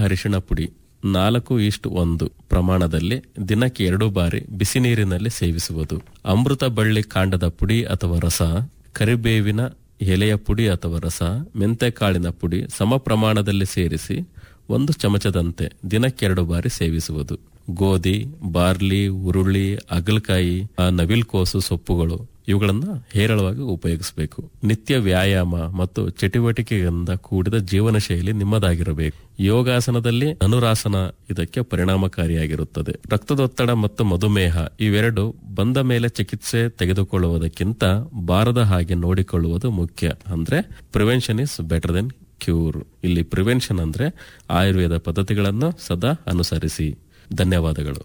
ಅರಿಶಿಣ ಪುಡಿ ನಾಲ್ಕು ಇಷ್ಟು ಒಂದು ಪ್ರಮಾಣದಲ್ಲಿ ದಿನಕ್ಕೆ ಎರಡು ಬಾರಿ ಬಿಸಿ ನೀರಿನಲ್ಲಿ ಸೇವಿಸುವುದು ಅಮೃತ ಬಳ್ಳಿ ಕಾಂಡದ ಪುಡಿ ಅಥವಾ ರಸ ಕರಿಬೇವಿನ ಎಲೆಯ ಪುಡಿ ಅಥವಾ ರಸ ಮೆಂತೆಕಾಳಿನ ಪುಡಿ ಸಮ ಪ್ರಮಾಣದಲ್ಲಿ ಸೇರಿಸಿ ಒಂದು ಚಮಚದಂತೆ ದಿನಕ್ಕೆರಡು ಬಾರಿ ಸೇವಿಸುವುದು ಗೋಧಿ ಬಾರ್ಲಿ ಉರುಳಿ ಅಗಲಕಾಯಿ ಆ ನವಿಲ್ಕೋಸು ಸೊಪ್ಪುಗಳು ಇವುಗಳನ್ನ ಹೇರಳವಾಗಿ ಉಪಯೋಗಿಸಬೇಕು ನಿತ್ಯ ವ್ಯಾಯಾಮ ಮತ್ತು ಚಟುವಟಿಕೆಯಿಂದ ಕೂಡಿದ ಜೀವನ ಶೈಲಿ ನಿಮ್ಮದಾಗಿರಬೇಕು ಯೋಗಾಸನದಲ್ಲಿ ಅನುರಾಸನ ಇದಕ್ಕೆ ಪರಿಣಾಮಕಾರಿಯಾಗಿರುತ್ತದೆ ರಕ್ತದೊತ್ತಡ ಮತ್ತು ಮಧುಮೇಹ ಇವೆರಡು ಬಂದ ಮೇಲೆ ಚಿಕಿತ್ಸೆ ತೆಗೆದುಕೊಳ್ಳುವುದಕ್ಕಿಂತ ಬಾರದ ಹಾಗೆ ನೋಡಿಕೊಳ್ಳುವುದು ಮುಖ್ಯ ಅಂದ್ರೆ prevention is better than cure ಇಲ್ಲಿ ಪ್ರಿವೆನ್ಷನ್ ಅಂದ್ರೆ ಆಯುರ್ವೇದ ಪದ್ಧತಿಗಳನ್ನು ಸದಾ ಅನುಸರಿಸಿ ಧನ್ಯವಾದಗಳು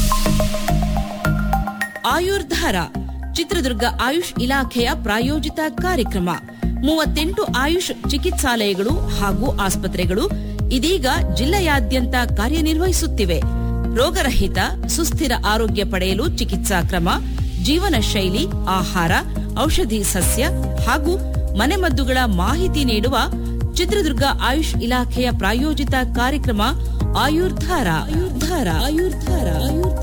ಆಯುರ್ಧಾರ ಚಿತ್ರದುರ್ಗ ಆಯುಷ್ ಇಲಾಖೆಯ ಪ್ರಾಯೋಜಿತ ಕಾರ್ಯಕ್ರಮ ಮೂವತ್ತೆಂಟು ಆಯುಷ್ ಚಿಕಿತ್ಸಾಲಯಗಳು ಹಾಗೂ ಆಸ್ಪತ್ರೆಗಳು ಇದೀಗ ಜಿಲ್ಲೆಯಾದ್ಯಂತ ಕಾರ್ಯನಿರ್ವಹಿಸುತ್ತಿವೆ ರೋಗರಹಿತ ಸುಸ್ಥಿರ ಆರೋಗ್ಯ ಪಡೆಯಲು ಚಿಕಿತ್ಸಾ ಕ್ರಮ ಜೀವನ ಶೈಲಿ ಆಹಾರ ಔಷಧಿ ಸಸ್ಯ ಹಾಗೂ ಮನೆಮದ್ದುಗಳ ಮಾಹಿತಿ ನೀಡುವ ಚಿತ್ರದುರ್ಗ ಆಯುಷ್ ಇಲಾಖೆಯ ಪ್ರಾಯೋಜಿತ ಕಾರ್ಯಕ್ರಮ ಆಯುರ್ಧಾರ ಆಯುರ್ಧಾರ ಆಯುರ್ಧಾರ ಆಯುರ್ಧಾರ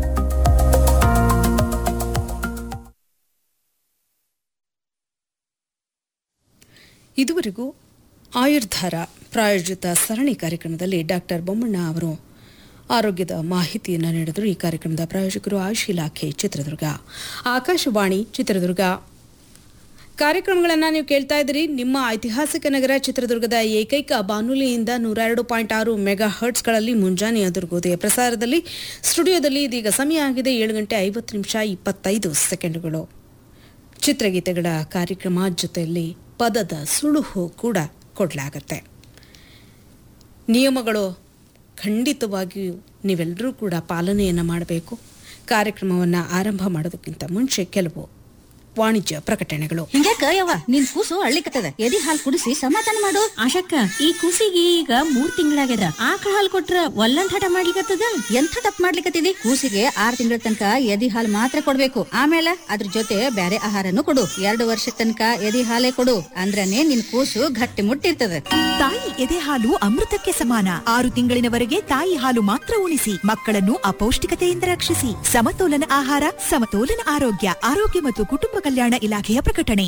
ಇದುವರೆಗೂ ಆಯುರ್ಧಾರ ಪ್ರಾಯೋಜಿತ ಸರಣಿ ಕಾರ್ಯಕ್ರಮದಲ್ಲಿ ಡಾಕ್ಟರ್ ಬೊಮ್ಮಣ್ಣ ಅವರು ಆರೋಗ್ಯದ ಮಾಹಿತಿಯನ್ನು ನೀಡಿದರು ಈ ಕಾರ್ಯಕ್ರಮದ ಪ್ರಾಯೋಜಕರು ಆಯುಷ್ ಇಲಾಖೆ ಚಿತ್ರದುರ್ಗ ಆಕಾಶವಾಣಿ ಚಿತ್ರದುರ್ಗ ಕಾರ್ಯಕ್ರಮಗಳನ್ನು ನೀವು ಕೇಳ್ತಾ ಇದ್ದೀರಿ ನಿಮ್ಮ ಐತಿಹಾಸಿಕ ನಗರ ಚಿತ್ರದುರ್ಗದ ಏಕೈಕ ಬಾನುಲಿಯಿಂದ ನೂರ ಎರಡು ಪಾಯಿಂಟ್ ಆರು ಮೆಗಾ ಹರ್ಟ್ಸ್ಗಳಲ್ಲಿ ಮುಂಜಾನೆ ದುರ್ಗೋದಯ ಪ್ರಸಾರದಲ್ಲಿ ಸ್ಟುಡಿಯೋದಲ್ಲಿ ಇದೀಗ ಸಮಯ ಆಗಿದೆ ಏಳು ಗಂಟೆ ಐವತ್ತು ನಿಮಿಷ ಇಪ್ಪತ್ತೈದು ಸೆಕೆಂಡುಗಳು ಚಿತ್ರಗೀತೆಗಳ ಕಾರ್ಯಕ್ರಮ ಜೊತೆಯಲ್ಲಿ ಪದದ ಸುಳುಹು ಕೂಡ ಕೊಡಲಾಗತ್ತೆ ನಿಯಮಗಳು ಖಂಡಿತವಾಗಿಯೂ ನೀವೆಲ್ಲರೂ ಕೂಡ ಪಾಲನೆಯನ್ನು ಮಾಡಬೇಕು ಕಾರ್ಯಕ್ರಮವನ್ನು ಆರಂಭ ಮಾಡೋದಕ್ಕಿಂತ ಮುಂಚೆ ಕೆಲವು ವಾಣಿಜ್ಯ ಪ್ರಕಟಣೆಗಳು ಹಿಂಗ್ಯಾಕ ಯವ್ವ ನಿನ್ ಕೂಸು ಅಳ್ಳಿಕತ್ತದ ಎದಿ ಹಾಲ್ ಕುಡಿಸಿ ಸಮಾಧಾನ ಮಾಡು ಆಶಕ್ಕ ಈ ಕೂಸಿಗೆ ಈಗ ಮೂರ್ ತಿಂಗಳಾಗ್ಯದ ಆಕಳ ಹಾಲ್ ಕೊಟ್ರ ಒಲ್ಲಂದ್ ಹಠ ಮಾಡ್ಲಿಕತ್ತದ ಎಂಥ ತಪ್ಪು ಮಾಡ್ಲಿಕತ್ತಿದಿ ಕೂಸಿಗೆ ಆರ್ ತಿಂಗಳ ತನಕ ಎದಿ ಹಾಲ್ ಮಾತ್ರ ಕೊಡ್ಬೇಕು ಆಮೇಲೆ ಅದ್ರ ಜೊತೆ ಬ್ಯಾರೆ ಆಹಾರನು ಕೊಡು ಎರಡು ವರ್ಷ ತನಕ ಎದಿ ಹಾಲೇ ಕೊಡು ಅಂದ್ರನೇ ನಿನ್ ಕೂಸು ಗಟ್ಟಿ ಮುಟ್ಟಿರ್ತದ ತಾಯಿ ಎದೆ ಹಾಲು ಅಮೃತಕ್ಕೆ ಸಮಾನ ಆರು ತಿಂಗಳಿನವರೆಗೆ ತಾಯಿ ಹಾಲು ಮಾತ್ರ ಉಣಿಸಿ ಮಕ್ಕಳನ್ನು ಅಪೌಷ್ಟಿಕತೆಯಿಂದ ರಕ್ಷಿಸಿ ಸಮತೋಲನ ಆಹಾರ ಸಮತೋಲನ ಆರೋಗ್ಯ ಆರೋಗ್ಯ ಮತ್ತು ಕುಟುಂಬ ಕಲ್ಯಾಣ ಇಲಾಖೆಯ ಪ್ರಕಟಣೆ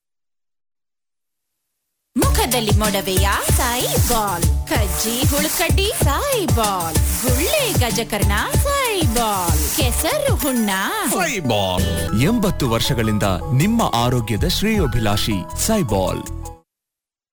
ಮುಖದಲ್ಲಿ ಮೊಡವೆಯ ಸಾಯಿ ಬಾಲ್ ಕಜ್ಜಿ ಹುಳುಕಡ್ಡಿ ಸಾಯಿ ಬಾಲ್ ಗುಳ್ಳೆ ಗಜಕರ್ಣ ಸಾಯಿ ಬಾಲ್ ಕೆಸರು ಹುಣ್ಣ ಸೈಬಾಲ್ ಎಂಬತ್ತು ವರ್ಷಗಳಿಂದ ನಿಮ್ಮ ಆರೋಗ್ಯದ ಶ್ರೇಯೋಭಿಲಾಷಿ ಸೈಬಾಲ್